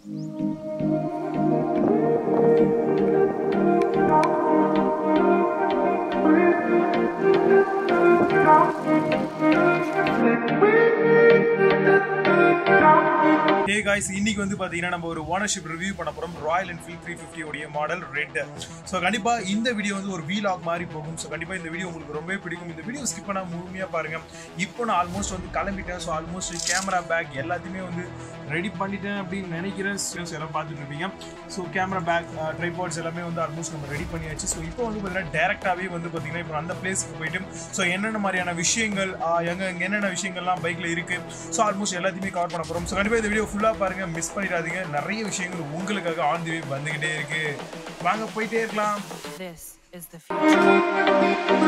Hey guys இன்னைக்கு வந்து பாத்தீங்கன்னா நம்ம ஒரு ஓனர்ஷிப் ரிவ்யூ பண்ண போறோம் ராயல் என்ஃபீல்ட் த்ரீ ஃபிஃப்டி உடைய மாடல் ரெட் ஸோ கண்டிப்பா இந்த வீடியோ வந்து ஒரு வீலாக் மாதிரி போகும் ஸோ கண்டிப்பா இந்த வீடியோ உங்களுக்கு ரொம்பவே பிடிக்கும் இந்த வீடியோ ஸ்கிப் பண்ணா முழுமையா பாருங்க இப்போ நான் ஆல்மோஸ்ட் வந்து கிளம்பிட்டேன் ஸோ ஆல்மோஸ்ட் கேமரா பேக் எல்லாத்தையுமே வந்து ரெடி பண்ணிட்டேன் அப்படின்னு நினைக்கிறேன் ஸோ எல்லாம் பார்த்துட்டு இருப்பீங்க ஸோ கேமரா பேக் ட்ரைபாட்ஸ் எல்லாமே வந்து ஆல்மோஸ்ட் நம்ம ரெடி பண்ணியாச்சு ஸோ இப்போ வந்து பார்த்தீங்கன்னா டேரெக்டாகவே வந்து பார்த்தீங்கன்னா இப்போ அந்த பிளேஸ்க்கு போயிட்டு ஸோ என்னென்ன மாதிரியான விஷயங்கள் ஆஹ், எங்க எங்க என்னென்ன விஷயங்கள்லாம் பைக்கில் இருக்கு ஸோ ஆல்மோஸ்ட் எல்லாத்தையுமே கவர் பண்ண போகிறோம் ஸோ கண்டிப்பாக இந்த வீடியோ ஃபுல்லாக பாருங்க மிஸ் பண்ணிடாதீங்க நிறைய விஷயங்கள் உங்களுக்காக ஆன் தி வே வந்துகிட்டே இருக்கு வாங்க போயிட்டே இருக்கலாம் This is the future.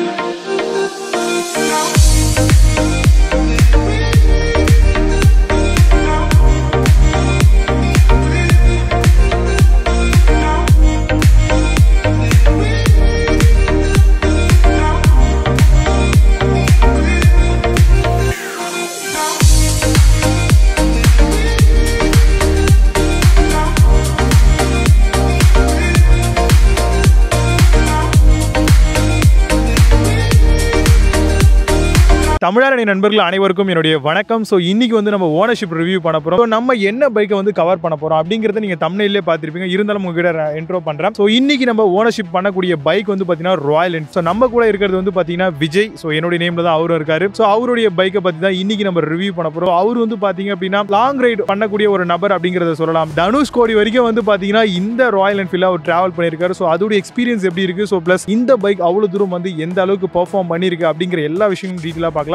தமிழரணி நண்பர்கள் அனைவருக்கும் என்னுடைய வணக்கம் ஸோ இன்னைக்கு வந்து நம்ம ஓனர்ஷிப் ரிவ்யூ பண்ண போகிறோம் ஸோ நம்ம என்ன பைக்கை வந்து கவர் பண்ண போகிறோம் அப்படிங்கிறத நீங்கள் தமிழ்லேயே பார்த்துருப்பீங்க இருந்தாலும் உங்ககிட்ட இன்ட்ரோ பண்ணுறேன் ஸோ இன்னைக்கு நம்ம ஓனர்ஷிப் பண்ணக்கூடிய பைக் வந்து பார்த்தீங்கன்னா ராயல் என்ஃபீல்ட் ஸோ நம்ம கூட இருக்கிறது வந்து பார்த்தீங்கன்னா விஜய் ஸோ என்னுடைய நேமில் தான் அவரும் இருக்காரு ஸோ அவருடைய பைக்கை பற்றி தான் இன்னைக்கு நம்ம ரிவ்யூ பண்ண போகிறோம் அவர் வந்து பார்த்தீங்க அப்படின்னா லாங் ரைடு பண்ணக்கூடிய ஒரு நபர் அப்படிங்கிறத சொல்லலாம் தனுஷ் கோடி வரைக்கும் வந்து பார்த்தீங்கன்னா இந்த ராயல் என்ஃபீல்டில் அவர் டிராவல் பண்ணியிருக்காரு ஸோ அதோட எக்ஸ்பீரியன்ஸ் எப்படி இருக்குது ஸோ ப்ளஸ் இந்த பைக் அவ்வளோ தூரம் வந்து எந்த அளவுக்கு பெர்ஃபார்ம் பண்ணியிருக்கு அப்படிங்கிற எல்லா விஷயமும் டீட்டெயிலாக பார்க்கலாம்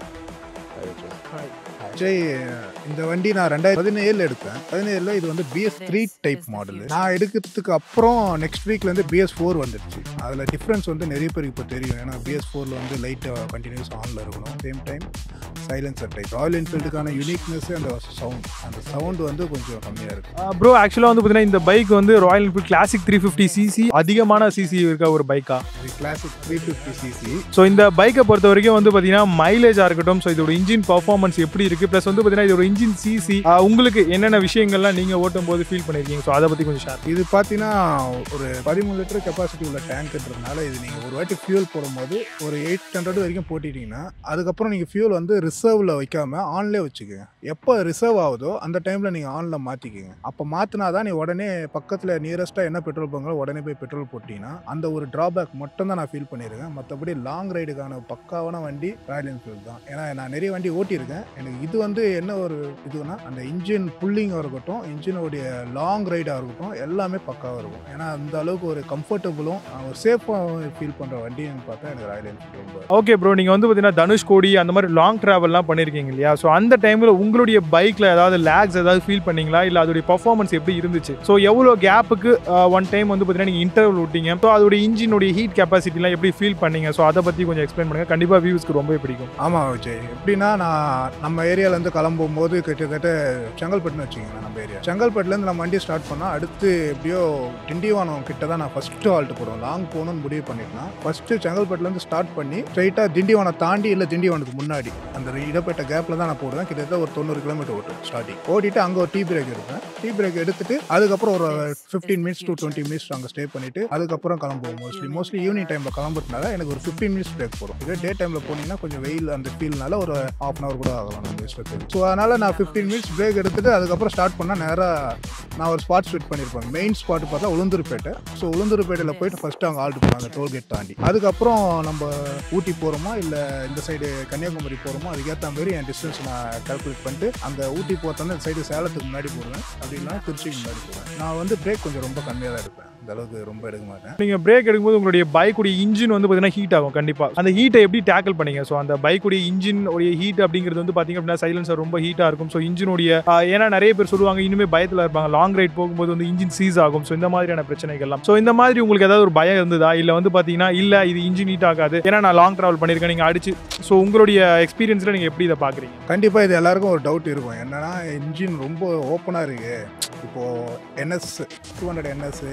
விஜய் இந்த வண்டி நான் ரெண்டாயிரத்தி பதினேழுல எடுத்தேன் பதினேழுல இது வந்து பிஎஸ் த்ரீ டைப் மாடல் நான் எடுக்கிறதுக்கு அப்புறம் நெக்ஸ்ட் வீக்ல இருந்து பிஎஸ் ஃபோர் வந்துடுச்சு அதில் டிஃப்ரென்ஸ் வந்து நிறைய பேருக்கு இப்போ தெரியும் ஏன்னா பிஎஸ் ஃபோரில் வந்து லைட்டாக கண்டினியூஸ் ஆனில் இருக்கணும் same time silencer type Royal என்ஃபீல்டுக்கான யூனிக்னஸ் அந்த சவுண்ட் அந்த சவுண்ட் வந்து கொஞ்சம் கம்மியாக இருக்கு ப்ரோ ஆக்சுவலாக வந்து பார்த்தீங்கன்னா இந்த பைக் வந்து Royal Enfield classic three fifty CC அதிகமான சிசி இருக்க ஒரு பைக்கா இது classic three fifty CC so இந்த பைக்கை பொறுத்த வரைக்கும் வந்து பார்த்தீங்கன்னா மைலேஜாக இருக்கட்டும் ஸோ இதோட இன்ஜின் பர்ஃபார்மன்ஸ் எப்படி இருக்குது ப்ளஸ் வந்து பார்த்தீங்கன்னா இதோட இன்ஜின் சிசி உங்களுக்கு என்னென்ன விஷயங்கள்லாம் நீங்கள் ஓட்டும் போது ஃபீல் பண்ணியிருக்கீங்க ஸோ அதை பற்றி கொஞ்சம் ஷேர் இது பார்த்தீங்கன்னா ஒரு பதிமூணு லிட்டர் கெப்பாசிட்டி உள்ள டேங்க்ன்றதுனால இது நீங்கள் ஒரு வாட்டி ஃபியூல் போடும்போது ஒரு எயிட் ஹண்ட்ரட் வரைக்கும் போட்டிட்டீங்கன்னா அதுக்கப்புறம் நீங்கள் ஃபியூல் வந்து ரிசர்வில் வைக்காம ஆன்லேயே வச்சுக்கோங்க எப்போ ரிசர்வ் ஆகுதோ அந்த டைமில் நீங்கள் ஆனில் மாற்றிக்கோங்க அப்போ மாற்றினா தான் நீ உடனே பக்கத்தில் நியரஸ்ட்டாக என்ன பெட்ரோல் பங்களோ உடனே போய் பெட்ரோல் போட்டிங்கன்னா அந்த ஒரு ட்ராபேக் மட்டும் தான் நான் ஃபீல் பண்ணியிருக்கேன் மற்றபடி லாங் ரைடுக்கான பக்காவான வண்டி ராயல் என்ஃபீல்டு தான் ஏன்னா நான் நிறைய வண்டி ஓட்டியிருக்கேன் எனக்கு இது வந்து என்ன ஒரு இதுனா அந்த இன்ஜின் புல்லிங்காக இருக்கட்டும் இன்ஜினோடைய லாங் ரைடாக இருக்கட்டும் எல்லாமே பக்காவாக இருக்கும் ஏன்னா அந்த அளவுக்கு ஒரு கம்ஃபர்டபுளும் ஒரு சேஃபாக ஃபீல் பண்ணுற வண்டின்னு பார்த்தா எனக்கு ராயல் என்ஃபீல்டு ரொம்ப ஓகே ப்ரோ நீங்கள் வந்து பார்த்தீங்கன்னா தனுஷ் கோடி அந்த மாதிரி லாங் ட்ராவல்லாம் பண்ணியிருக்கீங்க இல்லையா ஸோ அந்த டைமில் உங்களுடைய பைக்கில் ஏதாவது லேக்ஸ் ஏதாவது ஃபீல் பண்ணீங்களா இல்லை அதோடைய பர்ஃபார்மன்ஸ் எப்படி இருந்துச்சு ஸோ எவ்வளோ கேப்புக்கு ஒன் டைம் வந்து பார்த்தீங்கன்னா நீங்கள் இன்டர்வல் விட்டீங்க ஸோ அதோட இன்ஜினுடைய ஹீட் கெப்பாசிட்டிலாம் எப்படி ஃபீல் பண்ணீங்க ஸோ அதை பற்றி கொஞ்சம் எக்ஸ்பிளைன் பண்ணுங்கள் கண்டிப்பாக வியூஸ்க்கு ரொம்பவே பிடிக்கும் ஆமாம் விஜய் எப்படின்னா நான் நம்ம ஏரியாலேருந்து கிளம்பும்போது கிட்டத்தட்ட செங்கல்பட்டுன்னு வச்சுக்கோங்க நம்ம ஏரியா செங்கல்பட்டுலேருந்து நம்ம வண்டி ஸ்டார்ட் பண்ணால் அடுத்து எப்படியோ திண்டிவனம் கிட்ட தான் நான் ஃபஸ்ட்டு ஆல்ட்டு போடுவேன் லாங் போகணும்னு முடிவு பண்ணிட்டேன் ஃபஸ்ட்டு செங்கல்பட்டுலேருந்து ஸ்டார்ட் பண்ணி ஸ்ட்ரைட்டாக திண்டிவனம் தாண்டி இல்லை திண்டிவனத்துக்கு முன்னாடி அந்த இடப்பட்ட கேப்பில் தான் நான் போடுவேன் கிட்டத்தட்ட ஒரு தொண்ணூறு கிலோமீட்டர் ஓட்டும் ஸ்டார்டிங் ஓட்டிட்டு அங்கே ஒரு டீ பிரேக் எடுப்பேன் டீ பிரேக் எடுத்துட்டு அதுக்கப்புறம் ஒரு fifteen minutes to twenty minutes அங்கே ஸ்டே பண்ணிட்டு அதுக்கப்புறம் கிளம்புவோம் மோஸ்ட்லி மோஸ்ட்லி ஈவினிங் டைமில் கிளம்புறதுனால எனக்கு ஒரு ஃபிஃப்டீன் மினிட்ஸ் பிரேக் போடும் இதே டே டைமில் போனீங்கன்னா கொஞ்சம் வெயில் அந்த ஃபீல்னால ஒரு ஹாஃப் அன் அவர் கூட ஆகலாம் நம்ம இஷ்டத்துக்கு ஸோ அதனால் நான் ஃபிஃப்டீன் மினிட்ஸ் பிரேக் எடுத்துட்டு அதுக்கப்புறம் ஸ்டார்ட் பண்ணால் நேராக நான் ஒரு ஸ்பாட் ஃபிட் பண்ணியிருப்பேன் மெயின் ஸ்பாட் பார்த்தா உளுந்தூர்பேட்டை ஸோ உளுந்தூர்பேட்டையில் போயிட்டு ஃபஸ்ட்டு அங்கே ஆல்ட்டு போனோம் அந்த டோல்கேட் தாண்டி அதுக்கப்புறம் நம்ம ஊட்டி போகிறோமா இல்லை இந்த சைடு கன்னியாகுமரி போகிறோமோ அதுக்கேற்ற மாதிரி என் டிஸ்டன்ஸ் நான் கால்குலேட் பண்ணிட்டு அந்த ஊட்டி போகிறதா இந்த சைடு சேலத்துக்கு முன்னாடி போடுவேன் அப்படின்னா திருச்சிக்கு முன்னாடி போவேன் நான் வந்து பிரேக் கொஞ்சம் ரொம்ப கம்மியாக தான் எடுப்பேன் இந்த அளவுக்கு ரொம்ப எடுக்க மாட்டேன் நீங்கள் பிரேக் எடுக்கும்போது உங்களுடைய பைக்குடைய இன்ஜின் வந்து பார்த்தீங்கன்னா ஹீட் ஆகும் கண்டிப்பாக அந்த ஹீட்டை எப்படி டேக்கிள் பண்ணீங்க ஸோ அந்த பைக்குடைய இன்ஜின் உடைய ஹீட் அப்படிங்கிறது வந்து பார்த்தீங்க அப்படின்னா சைலன்சர் ரொம்ப ஹீட்டாக இருக்கும் ஸோ இன்ஜினுடைய ஏன்னா நிறைய பேர் சொல்லுவாங்க இன்னுமே பயத்தில் இருப்பாங்க லாங் ரைட் போகும்போது வந்து இன்ஜின் சீஸ் ஆகும் ஸோ இந்த மாதிரியான பிரச்சனைகள்லாம் ஸோ இந்த மாதிரி உங்களுக்கு ஏதாவது ஒரு பயம் இருந்ததா இல்லை வந்து பார்த்தீங்கன்னா இல்லை இது இன்ஜின் ஹீட் ஆகாது ஏன்னா நான் லாங் ட்ராவல் பண்ணியிருக்கேன் நீங்கள் அடிச்சு ஸோ உங்களுடைய எக்ஸ்பீரியன்ஸில் நீங்கள் எப்படி இதை பார்க்குறீங்க கண்டிப்பாக இது எல்லாருக்கும் ஒரு டவுட் இருக்கும் என்னன்னா இன்ஜின் ரொம்ப ஓப்பனாக இருக்கு இப்போது என்எஸ் டூ ஹண்ட்ரட் என்எஸ்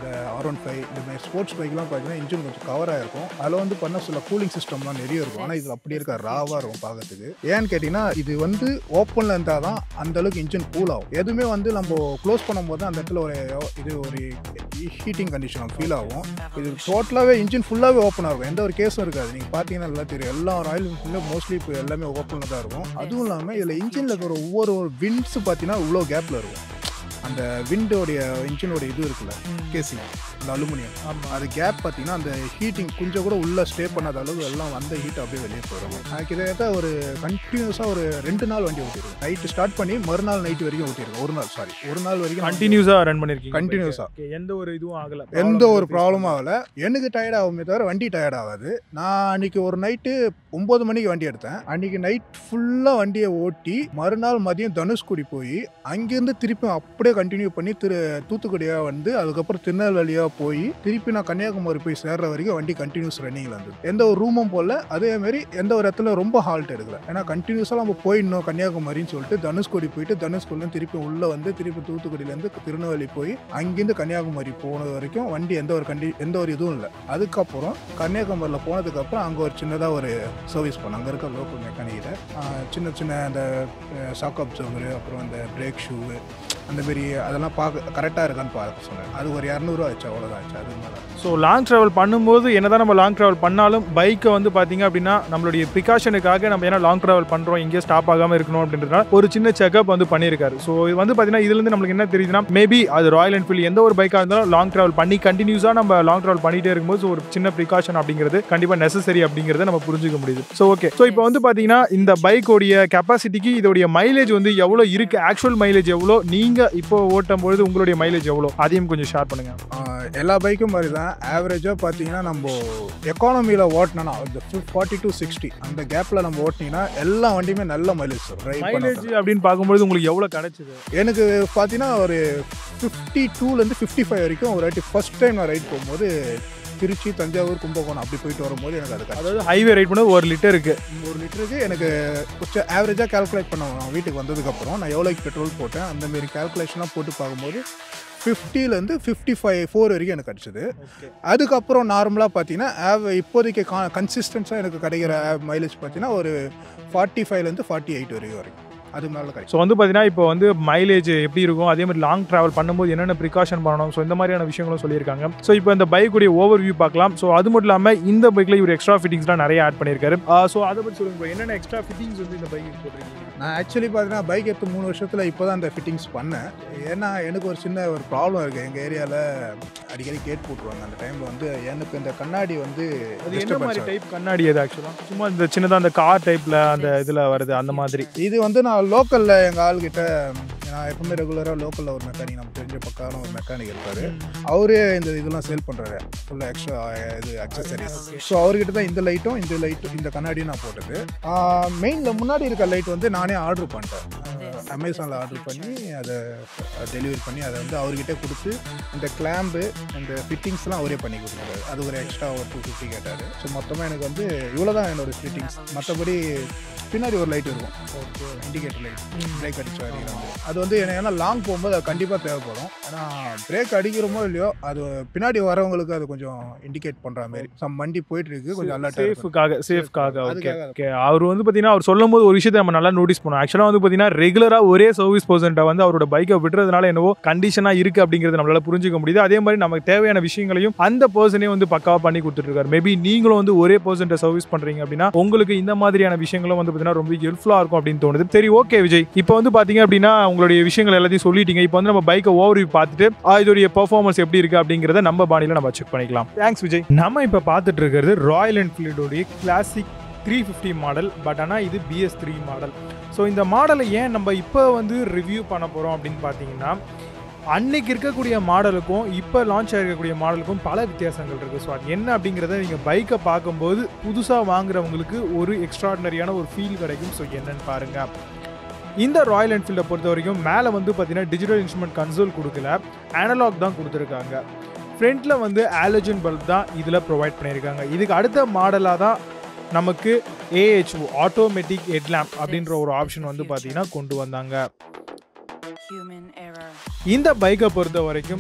இந்த ஆர் ஒன் ஃபைவ் இந்த மாதிரி ஸ்போர்ட்ஸ் பைக்லாம் பார்த்தீங்கன்னா இன்ஜின் கொஞ்சம் கவர் ஆகிருக்கும் அதில் வந்து பண்ண சில கூலிங் சிஸ்டம்லாம் நிறைய இருக்கும் ஆனால் இதில் அப்படி இருக்க ராவாக இருக்கும் பார்க்கறதுக்கு ஏன்னு கேட்டிங்கன்னா இது வந்து ஓப்பனில் இருந்தால் தான் அந்த அளவுக்கு இன்ஜின் கூல் ஆகும் எதுவுமே வந்து நம்ம க்ளோஸ் பண்ணும்போது தான் அந்த இடத்துல ஒரு இது ஒரு ஹீட்டிங் கண்டிஷன் ஃபீல் ஆகும் இது டோட்டலாகவே இன்ஜின் ஃபுல்லாகவே ஓப்பனாக இருக்கும் எந்த ஒரு கேஸும் இருக்காது நீங்கள் பார்த்தீங்கன்னா நல்லா தெரியும் எல்லா ராயல் என்ஃபீல்டும் மோஸ்ட்லி இப்போ எல்லாமே ஓப்பனில் தான் இருக்கும் அதுவும் இல்லாமல் இதில் இன்ஜினில் இருக்கிற ஒவ்வொரு விண்ட்ஸ் பார்த்தீங்கன்னா இவ்வளோ கேப்பில் இருக்கும் அந்த விண்டோடைய இன்ஜினோட இது இருக்குல்ல கேசிங் அந்த அலுமினியம் ஆமாம் அது கேப் பார்த்தீங்கன்னா அந்த ஹீட்டிங் கொஞ்சம் கூட உள்ளே ஸ்டே பண்ணாத அளவு எல்லாம் வந்த ஹீட் அப்படியே வெளியே போயிடும் நான் கிட்டத்தட்ட ஒரு கண்டினியூஸாக ஒரு ரெண்டு நாள் வண்டி ஓட்டிருக்கேன் நைட்டு ஸ்டார்ட் பண்ணி மறுநாள் நைட்டு வரைக்கும் ஓட்டிருக்கேன் ஒரு நாள் சாரி ஒரு நாள் வரைக்கும் நான் கண்டினியூஸா ரன் பண்ணிருக்கீங்க Continuous ஆ. Okay, எந்த ஒரு இதுவும் ஆகல எந்த ஒரு ப்ராப்ளமும் ஆகல எனக்கு டயர்ட் ஆகுமே தவிர வண்டி டயர்ட் ஆகாது நான் அன்னைக்கு ஒரு நைட்டு ஒம்பது மணிக்கு வண்டி எடுத்தேன் அன்னைக்கு நைட் ஃபுல்லாக வண்டியை ஓட்டி மறுநாள் மதியம் தனுஷ்குடி போய் அங்கேருந்து திருப்பி அப்படியே கண்டினியூ பண்ணி திரு தூத்துக்குடியாக வந்து அதுக்கப்புறம் திருநெல்வேலியாக போய் திருப்பி நான் கன்னியாகுமரி போய் சேர்ற வரைக்கும் வண்டி கண்டினியூஸ் ரன்னிங்கில் இருந்தது எந்த ஒரு ரூமும் போல அதே மாதிரி எந்த ஒரு இடத்துல ரொம்ப ஹால்ட் எடுக்கல ஏன்னா கண்டினியூஸாக நம்ம போயிடணும் கன்னியாகுமரின்னு சொல்லிட்டு தனுஷ்கோடி போயிட்டு தனுஷ்கோடிலேருந்து திருப்பி உள்ளே வந்து திருப்பி தூத்துக்குடியிலேருந்து திருநெல்வேலி போய் அங்கேருந்து கன்னியாகுமரி போனது வரைக்கும் வண்டி எந்த ஒரு கண்டி எந்த ஒரு இதுவும் இல்லை அதுக்கப்புறம் கன்னியாகுமரியில் போனதுக்கப்புறம் அங்கே ஒரு சின்னதாக ஒரு சர்வீஸ் பண்ணோம் அங்கே இருக்க லோக்கல் மெக்கானிக்கிட்ட சின்ன சின்ன அந்த ஷாக் அப்சர்வரு அப்புறம் அந்த பிரேக் ஷூவு அந்த மாதிரி அதெல்லாம் பார்க்க கரெக்டாக இருக்கான்னு பார்க்க சொன்னேன் அது ஒரு இரநூறுவா ஆச்சு அவ்வளோதான் ஆச்சு அது மேலே ஸோ லாங் ட்ராவல் பண்ணும்போது என்னதான் நம்ம லாங் ட்ராவல் பண்ணாலும் பைக்கை வந்து பார்த்தீங்க அப்படின்னா நம்மளுடைய ப்ரிகாஷனுக்காக நம்ம ஏன்னா லாங் ட்ராவல் பண்ணுறோம் எங்கேயும் ஸ்டாப் ஆகாமல் இருக்கணும் அப்படின்றதுனால ஒரு சின்ன செக்அப் வந்து பண்ணியிருக்காரு ஸோ இது வந்து பார்த்தீங்கன்னா இதுலேருந்து நம்மளுக்கு என்ன தெரியுதுன்னா மேபி அது ராயல் என்ஃபீல்டு எந்த ஒரு பைக்காக இருந்தாலும் லாங் ட்ராவல் பண்ணி கண்டினியூஸாக நம்ம லாங் ட்ராவல் பண்ணிட்டே இருக்கும்போது ஒரு சின்ன ப்ரிகாஷன் அப்படிங்கிறது கண்டிப்பாக நெசசரி அப்படிங்கிறத நம்ம புரிஞ்சுக்க முடியுது ஸோ ஓகே ஸோ இப்போ வந்து பார்த்தீங்கன்னா இந்த பைக்கோடைய கெப்பாசிட்டிக்கு இதோடைய மைலேஜ் வந்து எவ்வளோ இருக்கு ஆக்சுவல் மைலேஜ் எவ்வளோ நீங்கள் இப்போ ஓட்டும் பொழுது உங்களுடைய மைலேஜ் எவ்வளோ அதையும் கொஞ்சம் ஷேர் பண்ணுங்க ஆஹ் எல்லா பைக்கும் மாதிரி தான் ஆவரேஜாக பார்த்தீங்கன்னா நம்ம எக்கானமியில் ஓட்டினோன்னா இந்த ஃபார்ட்டி டு சிக்ஸ்டி அந்த கேப்பில் நம்ம ஓட்டினீங்கன்னா எல்லா வண்டியுமே நல்ல மைலேஜ் தரும் ரைட் மைலேஜ் அப்படின்னு பார்க்கும்போது உங்களுக்கு எவ்வளோ கிடைச்சது எனக்கு பார்த்தீங்கன்னா ஒரு ஃபிஃப்டி டூலேருந்து ஃபிஃப்டி ஃபைவ் வரைக்கும் ஒரு வாட்டி ஃபஸ்ட் டைம் நான் ரைட் போகும்போது திருச்சி தஞ்சாவூர் கும்பகோணம் அப்படி போயிட்டு வரும்போது எனக்கு அது கிடைச்சது. அதாவது ஹைவே ரைட் பண்ணது ஒரு லிட்டருக்கு ஒரு லிட்டருக்கு எனக்கு கொஞ்சம் ஆவரேஜாக கால்குலேட் பண்ணுவேன் நான் வீட்டுக்கு வந்ததுக்கப்புறம் நான் எவ்வளோக்கு பெட்ரோல் போட்டேன் அந்த மாதிரி கால்குலேஷன்லாம் போட்டு பார்க்கும்போது ஃபிஃப்டிலேருந்து ஃபிஃப்டி ஃபைவ் ஃபோர் வரைக்கும் எனக்கு கிடச்சிது அதுக்கப்புறம் நார்மலாக பார்த்தீங்கன்னா ஆவ இப்போதைக்கு கா கன்சிஸ்டன்ஸாக எனக்கு கிடைக்கிற மைலேஜ் பார்த்தீங்கன்னா ஒரு ஃபார்ட்டி ஃபைவ்லேருந்து ஃபார்ட்டி எயிட் வரைக்கும் வரைக்கும் அது மேலே கிடைக்கும் ஸோ வந்து பார்த்தீங்கன்னா இப்போ வந்து மைலேஜ் எப்படி இருக்கும் அதே மாதிரி லாங் ட்ராவல் பண்ணும்போது என்னென்ன ப்ரிகாஷன் பண்ணணும் ஸோ இந்த மாதிரியான விஷயங்களும் சொல்லியிருக்காங்க ஸோ இப்போ இந்த பைக்குடைய ஓவர் வியூ பார்க்கலாம் ஸோ அது மட்டும் இல்லாமல் இந்த பைக்கில் இவர் எக்ஸ்ட்ரா ஃபிட்டிங்ஸ்லாம் நிறைய ஆட் பண்ணியிருக்காரு ஸோ அதை பற்றி சொல்லுங்க bro. என்னென்ன எக்ஸ்ட்ரா ஃபிட்டிங்ஸ் வந்து இந்த பைக்கு போட்டிருக்கீங்க நான் ஆக்சுவலி பார்த்தீங்கன்னா பைக் எடுத்து மூணு வருஷத்தில் இப்போ தான் அந்த ஃபிட்டிங்ஸ் பண்ணேன் ஏன்னா எனக்கு ஒரு சின்ன ஒரு ப்ராப்ளம் இருக்குது எங்கள் ஏரியாவில் அடிக்கடி கேட் போட்டுருவாங்க அந்த டைமில் வந்து எனக்கு இந்த கண்ணாடி வந்து அது என்ன disturbance மாதிரி ஆகுது. டைப் கண்ணாடி அது ஆக்சுவலாக சும்மா இந்த சின்னதாக அந்த கார் டைப்பில் அந்த இதில் வருது அந்த மாதிரி இது வந்து நான் லோக்கலில் எங்கள் ஆள்கிட்ட நான் எப்பவுமே ரெகுலராக லோக்கலில் ஒரு மெக்கானிக் நம்ம தெரிஞ்ச பக்கான ஒரு மெக்கானிக் இருப்பார் அவரே இந்த இதெல்லாம் சேல் பண்ணுறாரு ஃபுல்லாக எக்ஸ்ட்ரா இது அக்சசரிஸ் ஸோ அவர்கிட்ட தான் இந்த லைட்டும் இந்த லைட்டும் இந்த கண்ணாடியும் நான் போட்டது மெயினில் முன்னாடி இருக்க லைட் வந்து நானே ஆர்டர் பண்ணிட்டேன் அமேசானில் ஆர்டர் பண்ணி அதை டெலிவரி பண்ணி அதை வந்து அவர்கிட்ட கொடுத்து இந்த கிளாம்பு இந்த ஃபிட்டிங்ஸ்லாம் அவரே பண்ணி கொடுத்தாரு அது ஒரு எக்ஸ்ட்ரா ஒரு டூ ஃபிஃப்டி கேட்டார் ஸோ மொத்தமாக எனக்கு வந்து இவ்வளோ தான் என்னோட ஃபிட்டிங்ஸ் மற்றபடி பின்னாடி ஒரு லைட் இருக்கும் ஓகே இண்டிகேட்டர் லைட் பிரேக் அடிச்ச வரைக்கும் வந்து அது வந்து எனக்கு ஏன்னா லாங் போகும்போது அது கண்டிப்பாக தேவைப்படும் ஏன்னா பிரேக் அடிக்கிறோமோ இல்லையோ அது பின்னாடி வரவங்களுக்கு அது கொஞ்சம் இண்டிகேட் பண்ணுற மாதிரி சம் வண்டி போயிட்டு இருக்கு கொஞ்சம் அலர்ட்டாக இருக்கும் சேஃபுக்காக சேஃப்காக ஓகே அதுக்காக ஓகே அவர் வந்து பார்த்தீங்கன்னா அவர் சொல்லும் போது ஒரு விஷயத்தை நம்ம நல்லா நோட்டீஸ் பண்ணுவோம் ஆக்சுவலாக வந்து பார்த்தீங்கன்னா ரெகுலராக ஒரே சர்வீஸ் பர்சன்ட்டை வந்து அவரோட பைக்கை விடுறதுனால என்னவோ கண்டிஷனாக இருக்குது அப்படிங்கிறது நம்மளால புரிஞ்சுக்க முடியுது அதே மாதிரி நமக்கு தேவையான விஷயங்களையும் அந்த பர்சனே வந்து பக்காவாக பண்ணி கொடுத்துட்ருக்காரு மேபி நீங்களும் வந்து ஒரே பர்சன்ட்டை சர்வீஸ் பண்ணுறீங்க அப்படின்னா உங்களுக்கு இந்த மாதிரியான விஷயங்களும் வந்து பார்த்தீங்கன்னா ரொம்ப ஹெல்ப்ஃபுல்லாக இருக்கும் அப்படின்னு தோணுது சரி ஓகே விஜய் இப்போ வந்து பார்த்தீங்க அப்படின்னா உங்களுடைய விஷயங்கள் எல்லாத்தையும் சொல்லிட்டீங்க இப்போ வந்து நம்ம பைக்கை ஓவர் பார்த்துட்டு ஆ, இதோடைய பெர்ஃபார்மன்ஸ் எப்படி இருக்கு அப்படிங்கிறத நம்ம பாணியில் நம்ம செக் பண்ணிக்கலாம் தேங்க்ஸ் விஜய் நம்ம இப்போ பார்த்துட்டு இருக்கிறது ராயல் என்ஃபீல்டோடைய classic three fifty model but ஆனால் இது பிஎஸ் த்ரீ மாடல் ஸோ இந்த மாடலை ஏன் நம்ம இப்போ வந்து ரிவ்யூ பண்ண போகிறோம் அப்படின்னு பார்த்தீங்கன்னா அன்னைக்கு இருக்கக்கூடிய மாடலுக்கும் இப்போ லான்ச் ஆகிருக்கக்கூடிய மாடலுக்கும் பல வித்தியாசங்கள் இருக்குது ஸோ அது என்ன அப்படிங்கிறத நீங்கள் பைக்கை பார்க்கும்போது புதுசாக வாங்குறவங்களுக்கு ஒரு எக்ஸ்ட்ராடினரியான ஒரு ஃபீல் கிடைக்கும் ஸோ என்னன்னு பாருங்கள் இந்த ராயல் என்ஃபீல்டை பொறுத்த வரைக்கும் மேலே வந்து பார்த்தீங்கன்னா டிஜிட்டல் இன்ஸ்ட்ருமெண்ட் கன்சோல் கொடுக்கல அனலாக் தான் கொடுத்துருக்காங்க ஃப்ரண்ட்டில் வந்து ஆலோஜன் பல்ப் தான் இதில் ப்ரொவைட் பண்ணியிருக்காங்க இதுக்கு அடுத்த மாடலாக தான் நமக்கு ஏஹெச்ஓ ஆட்டோமேட்டிக் ஹெட்லாம்ப் அப்படின்ற ஒரு ஆப்ஷன் வந்து பார்த்தீங்கன்னா கொண்டு வந்தாங்க Human error. இந்த பைக்கை பொறுத்த வரைக்கும்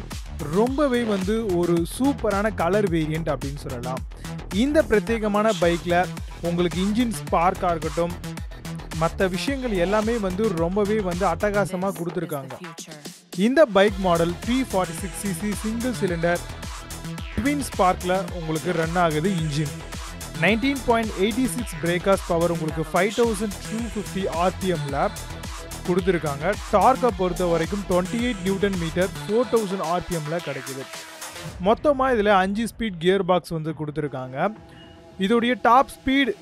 ரொம்பவே வந்து ஒரு சூப்பரான கலர் வேரியண்ட் அப்படின்னு சொல்லலாம் இந்த பிரத்யேகமான பைக்கில் உங்களுக்கு இன்ஜின் ஸ்பார்க்காக இருக்கட்டும் மற்ற விஷயங்கள் எல்லாமே வந்து ரொம்பவே வந்து அட்டகாசமாக கொடுத்துருக்காங்க future. இந்த bike model three forty six CC single cylinder twin ஸ்பார்க்கில் உங்களுக்கு ரன் ஆகுது engine nineteen point eighty six breakers power உங்களுக்கு ஃபைவ் தௌசண்ட் டூ ஃபிஃப்டி ஆர்பிஎம்ல கொடுத்துருக்காங்க டார்க்கை பொறுத்த வரைக்கும் twenty eight newton meter four thousand ஆர்பிஎம்ல கிடைக்குது மொத்தமாக இதில் அஞ்சு ஸ்பீட் கியர் பாக்ஸ் வந்து கொடுத்துருக்காங்க இதோடைய டாப் ஸ்பீட்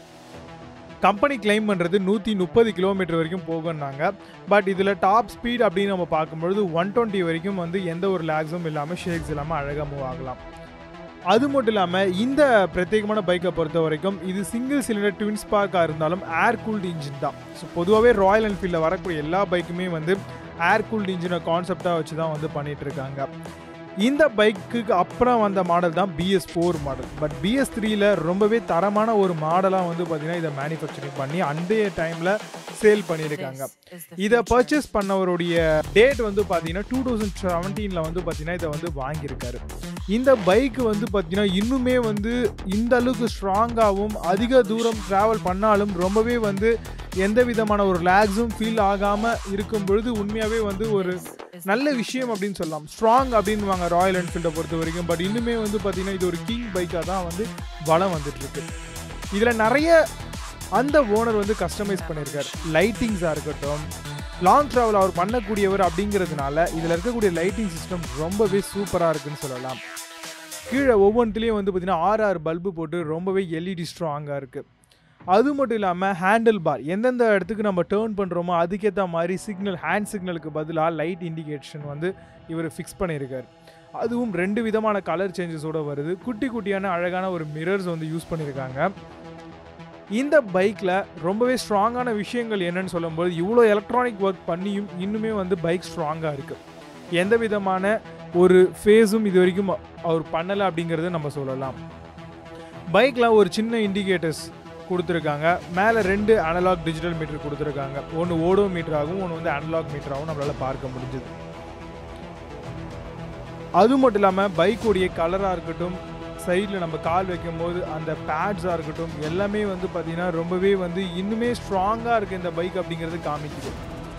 கம்பெனி கிளைம் பண்ணுறது நூற்றி முப்பது கிலோமீட்டர் வரைக்கும் போகும்னாங்க பட் இதில் டாப் ஸ்பீட் அப்படின்னு நம்ம பார்க்கும்பொழுது ஒன் டுவெண்ட்டி வரைக்கும் வந்து எந்த ஒரு லேக்ஸும் இல்லாமல் ஷேக்ஸ் இல்லாமல் அழகாக மூவ் ஆகலாம் அது மட்டும் இல்லாமல் இந்த பிரத்யேகமான பைக்கை பொறுத்த வரைக்கும் இது சிங்கிள் சிலிண்டர் ட்வின் ஸ்பார்க்காக இருந்தாலும் ஏர் கூல்டு இன்ஜின் தான் ஸோ பொதுவாகவே ராயல் என்ஃபீல்டில் வரக்கூடிய எல்லா பைக்குமே வந்து ஏர் கூல்டு இன்ஜினை கான்செப்டாக வச்சு தான் வந்து பண்ணிட்டு இருக்காங்க இந்த பைக்குக்கு அப்புறம் வந்த மாடல் தான் BS four model but BS த்ரீல ரொம்பவே தரமான ஒரு மாடலாக வந்து பார்த்தீங்கன்னா இதை மேனுஃபேக்சரிங் பண்ணி அந்தைய டைமில் சேல் பண்ணியிருக்காங்க This is the இதை future. பர்ச்சேஸ் பண்ணவருடைய டேட் வந்து பார்த்தீங்கன்னா டூ தௌசண்ட் செவன்டீனில் வந்து பார்த்தீங்கன்னா இதை வந்து வாங்கியிருக்காரு இந்த பைக் வந்து பார்த்தீங்கன்னா இன்னுமே வந்து இந்த அளவுக்கு ஸ்ட்ராங்காகவும் அதிக தூரம் ட்ராவல் பண்ணாலும் ரொம்பவே வந்து எந்த விதமான ஒரு லேக்ஸும் ஃபீல் ஆகாமல் இருக்கும் பொழுது உண்மையாகவே வந்து ஒரு Is நல்ல விஷயம் அப்படின்னு சொல்லலாம் ஸ்ட்ராங் அப்படின்வாங்க ராயல் என்ஃபீல்டை பொறுத்த வரைக்கும் பட் இன்னுமே வந்து பார்த்தீங்கன்னா இது ஒரு கிங் பைக்காக தான் வந்து வளம் வந்துட்டு இருக்கு இதில் நிறைய அந்த ஓனர் வந்து கஸ்டமைஸ் பண்ணியிருக்கார் லைட்டிங்ஸாக இருக்கட்டும் லாங் ட்ராவல் அவர் பண்ணக்கூடியவர் அப்படிங்கிறதுனால இதில் இருக்கக்கூடிய லைட்டிங் சிஸ்டம் ரொம்பவே சூப்பராக இருக்குன்னு சொல்லலாம் கீழே ஒவ்வொன்றுலேயும் வந்து பார்த்தீங்கன்னா ஆறு ஆறு பல்பு போட்டு ரொம்பவே எல்இடி ஸ்ட்ராங்காக இருக்குது அது மட்டும் இல்லாமல் ஹேண்டில் பார் எந்தெந்த இடத்துக்கு நம்ம டேர்ன் பண்ணுறோமோ அதுக்கேற்ற மாதிரி சிக்னல் ஹேண்ட் சிக்னலுக்கு பதிலாக லைட் இண்டிகேஷன் வந்து இவர் ஃபிக்ஸ் பண்ணியிருக்கார் அதுவும் ரெண்டு விதமான கலர் சேஞ்சஸோட வருது குட்டி குட்டியான அழகான ஒரு மிரர்ஸ் வந்து யூஸ் பண்ணியிருக்காங்க இந்த பைக்கில் ரொம்பவே ஸ்ட்ராங்கான விஷயங்கள் என்னன்னு சொல்லும்போது இவ்வளோ எலக்ட்ரானிக் ஒர்க் பண்ணியும் இன்னுமே வந்து பைக் ஸ்ட்ராங்காக இருக்குது எந்த விதமான ஒரு ஃபேஸும் இது வரைக்கும் அவர் பண்ணலை அப்படிங்கிறத நம்ம சொல்லலாம் பைக்கில் ஒரு சின்ன இண்டிகேட்டர்ஸ் கொடுத்துருக்காங்க மேலே ரெண்டு அனலாக் டிஜிட்டல் மீட்டர் கொடுத்துருக்காங்க ஒன்று ஓடோ மீட்டராகவும் ஒன்று வந்து அனலாக் மீட்டராகவும் நம்மளால் பார்க்க முடிஞ்சுது அது மட்டும் இல்லாமல் பைக்குடைய கலராக இருக்கட்டும் சைடில் நம்ம கால் வைக்கும்போது அந்த பேட்ஸாக இருக்கட்டும் எல்லாமே வந்து பார்த்திங்கன்னா ரொம்பவே வந்து இன்னுமே ஸ்ட்ராங்காக இருக்குது இந்த பைக் அப்படிங்கிறது காமிக்குது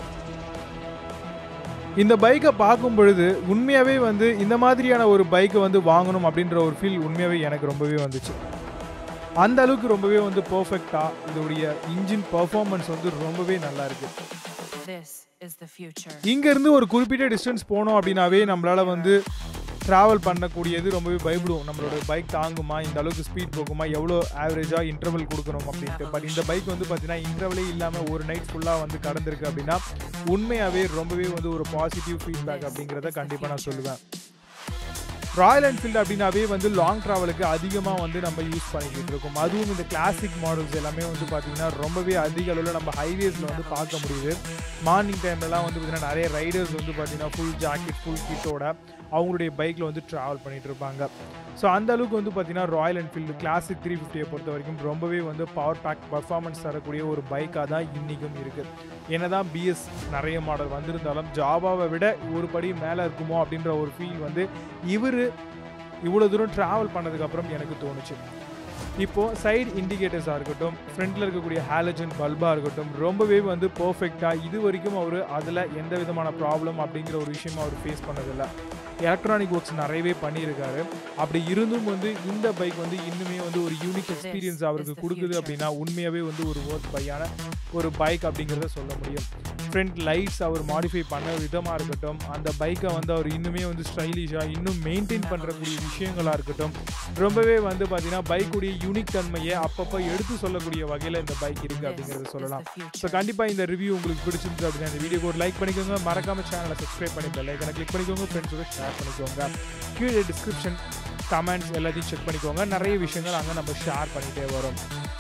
இந்த பைக்கை பார்க்கும் பொழுது உண்மையாகவே வந்து இந்த மாதிரியான ஒரு பைக்கை வந்து வாங்கணும் அப்படின்ற ஒரு ஃபீல் உண்மையாகவே எனக்கு ரொம்பவே வந்துச்சு அந்த அளவுக்கு ரொம்பவே வந்து பர்ஃபெக்டாக இதோடைய இன்ஜின் பர்ஃபார்மன்ஸ் வந்து ரொம்பவே நல்லா இருக்குது This is the future. இங்கேருந்து ஒரு குறிப்பிட்ட டிஸ்டன்ஸ் போனோம் அப்படின்னாவே நம்மளால் வந்து ட்ராவல் பண்ணக்கூடியது ரொம்பவே பயப்படுவோம் நம்மளோட பைக் தாங்குமா இந்த அளவுக்கு ஸ்பீட் போகுமா எவ்வளோ ஆவரேஜாக இன்டர்வல் கொடுக்கணும் அப்படின்ட்டு பட் இந்த பைக் வந்து பார்த்தீங்கன்னா இன்டர்வலே இல்லாமல் ஒரு நைட் ஃபுல்லாக வந்து கடந்திருக்கு அப்படின்னா உண்மையாகவே ரொம்பவே வந்து ஒரு பாசிட்டிவ் ஃபீட்பேக் அப்படிங்கிறத கண்டிப்பாக நான் சொல்லுவேன் ராயல் என்ஃபீல்டு அப்படின்னாவே வந்து லாங் ட்ராவலுக்கு அதிகமாக வந்து நம்ம யூஸ் பண்ணிக்கிட்டு இருக்கோம் அதுவும் இந்த கிளாசிக் மாடல்ஸ் எல்லாமே வந்து பார்த்திங்கன்னா ரொம்பவே அதிக அளவில் நம்ம ஹைவேஸில் வந்து பார்க்க முடியுது மார்னிங் டைம்லலாம் வந்து பார்த்திங்கன்னா நிறைய ரைடர்ஸ் வந்து பார்த்திங்கன்னா ஃபுல் ஜாக்கெட் ஃபுல் கிட்டோட அவங்களுடைய பைக்கில் வந்து ட்ராவல் பண்ணிட்டு இருப்பாங்க ஸோ அந்த அளவுக்கு வந்து பார்த்திங்கன்னா ராயல் என்ஃபீல்டு கிளாசிக் த்ரீ ஃபிஃப்டியை பொறுத்த வரைக்கும் ரொம்பவே வந்து பவர் பேக் பர்ஃபார்மன்ஸ் தரக்கூடிய ஒரு பைக்காக தான் இன்றைக்கும் இருக்குது என்னதான் பிஎஸ் நிறைய மாடல் வந்திருந்தாலும் ஜாபாவை விட ஒரு படி மேலே இருக்குமோ அப்படின்ற ஒரு ஃபீல் வந்து இவர் இவ்வளோ தூரம் ட்ராவல் பண்ணதுக்கப்புறம் எனக்கு தோணுச்சு இப்போது சைடு இண்டிகேட்டர்ஸாக இருக்கட்டும் ஃப்ரண்ட்டில் இருக்கக்கூடிய ஹாலஜன் பல்பாக இருக்கட்டும் ரொம்பவே வந்து பர்ஃபெக்டாக இது வரைக்கும் அவர் அதில் எந்த விதமான ப்ராப்ளம் அப்படிங்கிற ஒரு விஷயமா அவர் ஃபேஸ் பண்ணதில்லை எலக்ட்ரானிக் ஒர்க்ஸ் நிறையவே பண்ணியிருக்காரு அப்படி இருந்தும் வந்து இந்த பைக் வந்து இன்னுமே வந்து ஒரு யூனிக் எக்ஸ்பீரியன்ஸ் அவருக்கு கொடுக்குது அப்படின்னா உண்மையாகவே வந்து ஒரு ஒர்க் பையான ஒரு பைக் அப்படிங்கிறத சொல்ல முடியும் ஃப்ரண்ட் லைட்ஸ் அவர் மாடிஃபை பண்ண விதமாக இருக்கட்டும் அந்த பைக்கை வந்து அவர் இன்னுமே வந்து ஸ்டைலிஷாக இன்னும் மெயின்டைன் பண்ணுறக்கூடிய விஷயங்களாக இருக்கட்டும் ரொம்பவே வந்து பார்த்தீங்கன்னா பைக்குடைய யூனிக் தன்மையை அப்பப்போ எடுத்து சொல்லக்கூடிய வகையில் இந்த பைக் இருக்குது அப்படிங்கிறத சொல்லலாம் ஸோ கண்டிப்பாக இந்த ரிவ்யூ உங்களுக்கு பிடிச்சிருந்தது அப்படின்னா இந்த வீடியோக்கு ஒரு லைக் பண்ணிக்கோங்க மறக்காம சேனலை சப்ஸ்கிரைப் பண்ணி பெல் ஐக்கனை கிளிக் பண்ணிக்கோங்க ஃப்ரெண்ட்ஸோட ஷேர் பண்ணிக்கோங்க கீழே டிஸ்கிரிப்ஷன் கமெண்ட்ஸ் எல்லாத்தையும் செக் பண்ணிக்கோங்க நிறைய விஷயங்கள் அங்கே நம்ம ஷேர் பண்ணிட்டே வரோம்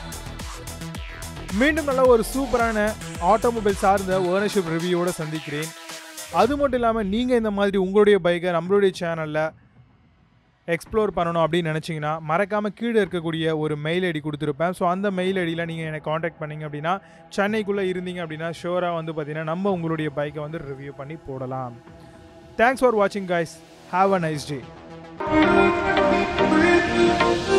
மீண்டும் நல்ல ஒரு சூப்பரான ஆட்டோமொபைல் சார்ந்த ஓனர்ஷிப் ரிவ்யூவோட சந்திக்கிறேன் அது மட்டும் இல்லாமல் நீங்கள் இந்த மாதிரி உங்களுடைய பைக்கை நம்மளுடைய சேனலில் எக்ஸ்ப்ளோர் பண்ணணும் அப்படின்னு நினச்சிங்கன்னா மறக்காமல் கீழே இருக்கக்கூடிய ஒரு மெயில் ஐடி கொடுத்துருப்பேன் ஸோ அந்த மெயில் ஐடியில் நீங்கள் என்னை காண்டாக்ட் பண்ணீங்க அப்படின்னா சென்னைக்குள்ளே இருந்தீங்க அப்படின்னா ஷோராக வந்து பார்த்தீங்கன்னா நம்ம உங்களுடைய பைக்கை வந்து ரிவ்யூ பண்ணி போடலாம் தேங்க்ஸ் ஃபார் வாட்சிங் guys have a nice day